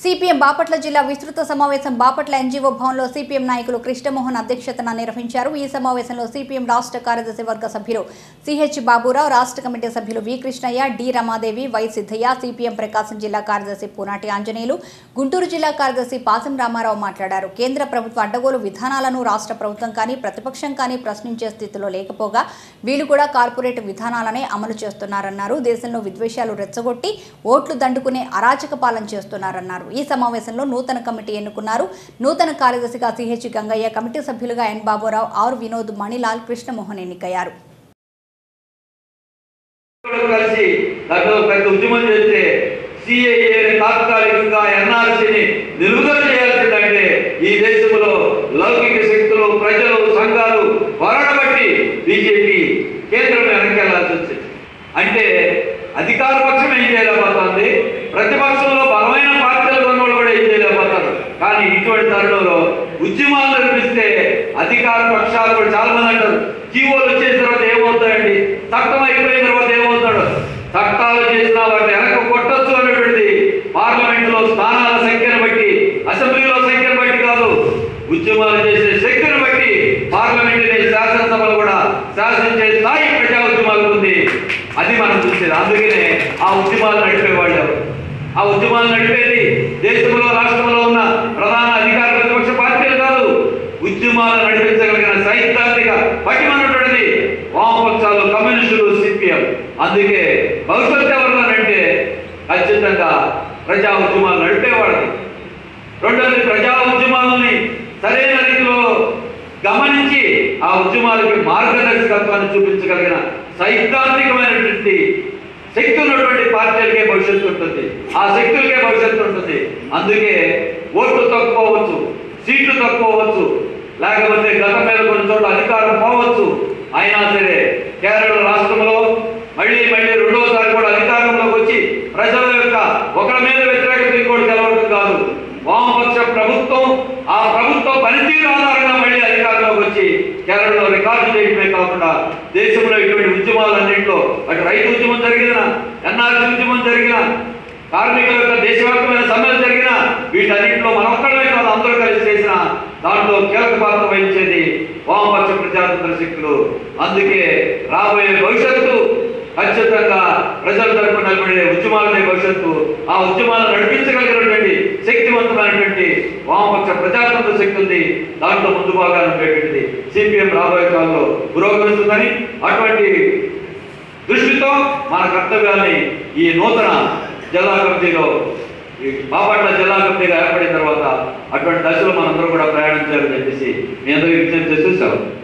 CPM Bapatla జిల్లా విస్తృత సమావేశం బాపట్ల ఎన్జీఓ భవన్లో సిపిఎం నాయకులు కృష్ణమోహన్ అధ్యక్షతన నిర్వహించారు ఈ సమావేశంలో సిపిఎం రాష్ట్ర కార్యదర్శి వర్గ సభ్యులు సిహెచ్ బాబురావు రాష్ట్ర కమిటీ సభ్యులు V Krishnaiah D Ramadevi Y Siddaiah CPM Prakasam జిల్లా కార్యదర్శి పూనాటి ఆంజనేయులు గుంటూరు జిల్లా కార్యదర్శి పాసం రామారావు మాట్లాడారు కేంద్ర ప్రభుత్వ అడ్డగోలు విధానాలను రాష్ట్ర ప్రభుత్వం కానీ ప్రతిపక్షం కానీ ప్రశ్నించే స్థితిలో లేకపోగా వీళ్ళు కూడా కార్పొరేట్ విధానాలనే అమలు చేస్తున్నారన్నారు దేశంలో విద్వేషాలు రెచ్చగొట్టి ఓట్లు దండుకునే అరాచక పాలన చేస్తున్నారన్నారు ఈ సమావేశంలో నూతన కమిటీ ఎన్నుకున్నారు నూతన కార్యదర్శిగా సిహెచ్ గంగయ్య కమిటీ సభ్యులుగా ఎన్ బాబురావు ఆర్ వినోద్ మణిలాల్ కృష్ణమోహన్ ఎన్నికయ్యారు అందరూ కలిసి దాంట్లో పెద్ద ఉద్యమం చేస్తే సిఐఏ తాత్కాలికంగా ఎన్ఆర్సీని నిలుపుదల చేయాల్సిందంటే ఈ దేశంలో లౌకిక శక్తులు ప్రజలు సంఘాలు వరణ బట్టి బీజేపీ కేంద్రం వెనకెళ్లాల్సి వచ్చింది అంటే అధికార పక్షం ఏం చేయలేకపోతుంది ప్రతిపక్షంలో బలమైన పార్టీలు ఉన్నవాళ్ళు కూడా ఏం చేయలేకపోతారు కానీ ఇటువంటి తరుణంలో ఉద్యమాలు నడిపిస్తే అధికార పక్షాలు కూడా చాలా మంది అంటారు జీవోలు వచ్చేసిన తర్వాత ఏమవుతాయండి చట్టం అయిపోయిన తర్వాత ఏమవుతాడు చట్టాలు చేసిన వాటిని వెనక కొట్టొచ్చు అనేటువంటిది పార్లమెంట్ లో స్థానాల సంఖ్యను బట్టి అసెంబ్లీలో సంఖ్యను బట్టి కాదు ఉద్యమాలు చేసే శక్తిని బట్టి పార్లమెంట్ శాసనసభలు కూడా శాసించే స్థాయి ప్రజా ఉద్యమాలకు ఉంది అది మనం చూసేది అందుకనే ఆ ఉద్యమాలు నడిపేవాళ్ళు ఎవరు? ఆ ఉద్యమాలు నడిపేది దేశంలో రాష్ట్రంలో ఉన్న ప్రధాన అధికార ప్రతిపక్ష పార్టీలు కాదు ఉద్యమాలు నడిపించగలిగిన సైద్ధాంతిక పటిమన్నటువంటిది వామపక్షాలు కమ్యూనిస్టులు సిపిఎం అందుకే భవిష్యత్తు ఎవరినంటే ఖచ్చితంగా ప్రజా ఉద్యమాలు నడిపేవాళ్ళది రెండోది ప్రజా ఉద్యమాలని సరైన రీతిలో గమనించి ఆ ఉద్యమాలకి మార్గదర్శకత్వాన్ని చూపించగలిగిన సైద్ధాంతికమైనటువంటి శక్తి ఉన్నటువంటి పార్టీలకే భవిష్యత్తు ఉంటుంది ఆ శక్తులకే భవిష్యత్తు ఉంటుంది అందుకే ఓట్లు తక్కువవచ్చు సీట్లు తక్కువవచ్చు లేకపోతే గత మీద కొన్ని చోట్ల అధికారం పోవచ్చు అయినా సరే కేరళ రాష్ట్రంలో మళ్ళీ మళ్ళీ రెండోసారి కూడా అధికారంలోకి వచ్చి ప్రజల యొక్క ఒకరి మీద వ్యతిరేకత ఇంకోటి గెలవడం కాదు వామపక్ష ప్రభుత్వం ఆ ప్రభుత్వ పనితీరు ఆధారంగా మళ్ళీ అధికారంలోకి వచ్చి కేరళలో రికార్డు చేయడమే కాకుండా దేశంలో ఇటువంటి ఉద్యమాలన్నింటిలో అటు రైతు ఉద్యమం జరిగిన ఎన్ఆర్సీ ఉద్యమం జరిగిన కార్మికుల యొక్క దేశవ్యాప్తమైన సమ్మెలు జరిగిన వీటన్నింటిలో మనొక్కడమే కాదు అందరూ కలిసి చేసిన దాంట్లో కీలక పాత్ర వహించేది వామపక్ష ప్రజాతంత్ర శక్తులు అందుకే రాబోయే భవిష్యత్తు ఖచ్చితంగా ప్రజల తరపున నిలబడే ఉద్యమాలనే భవిష్యత్తు ఆ ఉద్యమాలను నడిపించగలిగినటువంటి శక్తివంతమైనటువంటి వామపక్ష ప్రజాతంత్ర శక్తి ఉంది దాంట్లో ముందు భాగాన్ని ఉండేటువంటిది సిపిఎం రాబోయే కాలంలో పురోగమిస్తుందని అటువంటి దృష్టితో మన కర్తవ్యాన్ని ఈ నూతన జిల్లా కమిటీలో ఈ బాపట్ల జిల్లా కమిటీగా ఏర్పడిన తర్వాత అటువంటి దశలో మనందరం కూడా ప్రయాణించాలని చెప్పేసి మీ అందరికీ విజ్ఞప్తి చేస్తూ సెలవు